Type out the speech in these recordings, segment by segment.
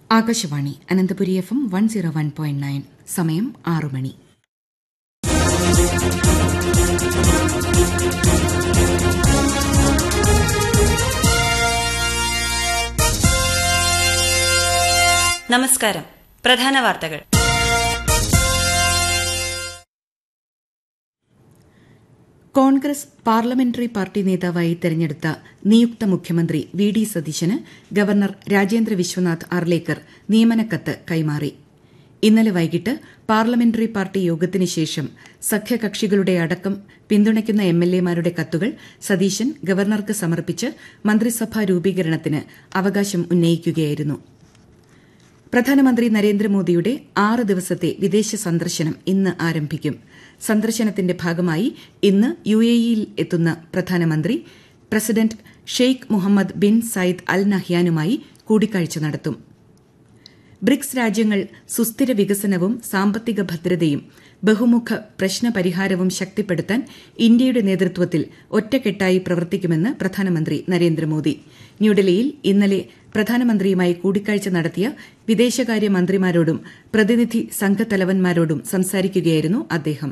Akashvani Ananthapuri F M one zero one point nine സമയം ആറു മണി നമസ്കാരം പ്രധാന വാർത്തകൾ കോൺഗ്രസ് പാർലമെന്ററി പാർട്ടി നേതാവായി തെരഞ്ഞെടുത്ത നിയുക്ത മുഖ്യമന്ത്രി വി ഡി സതീശന് ഗവർണർ രാജേന്ദ്ര വിശ്വനാഥ് അർലേക്കർ നിയമനക്കത്ത് കൈമാറി ഇന്നലെ വൈകിട്ട് പാർലമെന്ററി പാർട്ടി യോഗത്തിന് ശേഷം സഖ്യകക്ഷികളുടെ അടക്കം പിന്തുണയ്ക്കുന്ന എംഎൽഎമാരുടെ കത്തുകൾ സതീശൻ ഗവർണർക്ക് സമർപ്പിച്ച് മന്ത്രിസഭാ രൂപീകരണത്തിന് അവകാശം ഉന്നയിക്കുകയായിരുന്നു പ്രധാനമന്ത്രി നരേന്ദ്രമോദിയുടെ ആറ് ദിവസത്തെ വിദേശ സന്ദർശനം ഇന്ന് ആരംഭിക്കും സന്ദർശനത്തിന്റെ ഭാഗമായി ഇന്ന് യു എ ഇയിൽ എത്തുന്ന പ്രധാനമന്ത്രി president Sheikh Mohammed bin Zayed Al നഹ്യാനുമായി കൂടിക്കാഴ്ച നടത്തും ബ്രിക്സ് രാജ്യങ്ങൾ സുസ്ഥിര വികസനവും സാമ്പത്തിക ഭദ്രതയും ബഹുമുഖ പ്രശ്നപരിഹാരവും ശക്തിപ്പെടുത്താൻ ഇന്ത്യയുടെ നേതൃത്വത്തിൽ ഒറ്റക്കെട്ടായി പ്രവർത്തിക്കുമെന്ന് പ്രധാനമന്ത്രി നരേന്ദ്രമോദി ന്യൂഡൽഹിയിൽ ഇന്നലെ പ്രധാനമന്ത്രിയുമായി കൂടിക്കാഴ്ച നടത്തിയ വിദേശകാര്യ മന്ത്രിമാരോടും പ്രതിനിധി സംഘത്തലവന്മാരോടും സംസാരിക്കുകയായിരുന്നു അദ്ദേഹം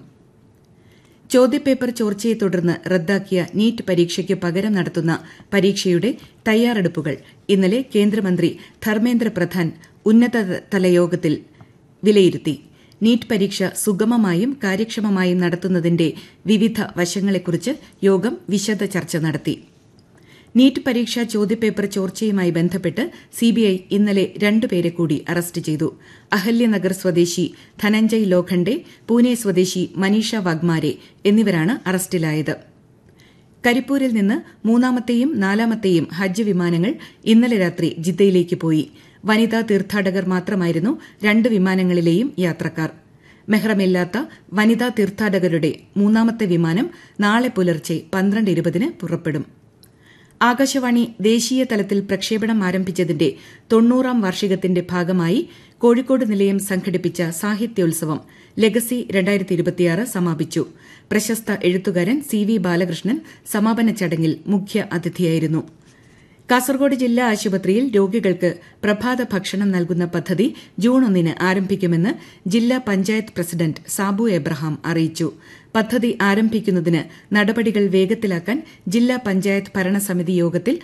ചോദ്യപേപ്പർ ചോർച്ചയെ തുടർന്ന് റദ്ദാക്കിയ നീറ്റ് പരീക്ഷയ്ക്ക് പകരം നടത്തുന്ന പരീക്ഷയുടെ തയ്യാറെടുപ്പുകൾ ഇന്നലെ കേന്ദ്രമന്ത്രി ധർമ്മേന്ദ്ര പ്രധാൻ ഉന്നതതല യോഗത്തിൽ വിലയിരുത്തി നീറ്റ് പരീക്ഷ സുഗമമായും കാര്യക്ഷമമായും നടത്തുന്നതിന്റെ വിവിധ വശങ്ങളെക്കുറിച്ച് യോഗം വിശദ ചർച്ച നടത്തി നീറ്റ് പരീക്ഷാ ചോദ്യപേപ്പർ ചോർച്ചയുമായി ബന്ധപ്പെട്ട് സിബിഐ ഇന്നലെ രണ്ടുപേരെ കൂടി അറസ്റ്റ് ചെയ്തു അഹല്യനഗർ സ്വദേശി ധനഞ്ജയ് ലോഖണ്ഡെ പൂനെ സ്വദേശി മനീഷ വാഗ്മാരെ എന്നിവരാണ് അറസ്റ്റിലായത് കരിപ്പൂരിൽ നിന്ന് മൂന്നാമത്തെയും നാലാമത്തെയും ഹജ്ജ് വിമാനങ്ങൾ ഇന്നലെ രാത്രി ജിദ്ദയിലേക്ക് പോയി വനിതാ തീർത്ഥാടകർ മാത്രമായിരുന്നു രണ്ട് വിമാനങ്ങളിലെയും യാത്രക്കാർ മെഹ്റമില്ലാത്ത വനിതാ തീർത്ഥാടകരുടെ മൂന്നാമത്തെ വിമാനം നാളെ പുലർച്ചെ പന്ത്രണ്ട് ഇരുപതിന് പുറപ്പെടും ആകാശവാണി ദേശീയ തലത്തിൽ പ്രക്ഷേപണം ആരംഭിച്ചതിന്റെ തൊണ്ണൂറാം വാർഷികത്തിന്റെ ഭാഗമായി കോഴിക്കോട് നിലയം സംഘടിപ്പിച്ച സാഹിത്യോത്സവം ലെഗസി സമാപിച്ചു പ്രശസ്ത എഴുത്തുകാരൻ സി വി ബാലകൃഷ്ണൻ സമാപന ചടങ്ങിൽ മുഖ്യ അതിഥിയായിരുന്നു കാസർഗോഡ് ജില്ലാ ആശുപത്രിയിൽ രോഗികൾക്ക് പ്രഭാത ഭക്ഷണം നൽകുന്ന പദ്ധതി ജൂൺ ഒന്നിന് ആരംഭിക്കുമെന്ന് ജില്ലാ പഞ്ചായത്ത് പ്രസിഡന്റ് സാബു എബ്രഹാം അറിയിച്ചു പദ്ധതി ആരംഭിക്കുന്നതിന് നടപടികൾ വേഗത്തിലാക്കാൻ ജില്ലാ പഞ്ചായത്ത് ഭരണസമിതി യോഗത്തിൽ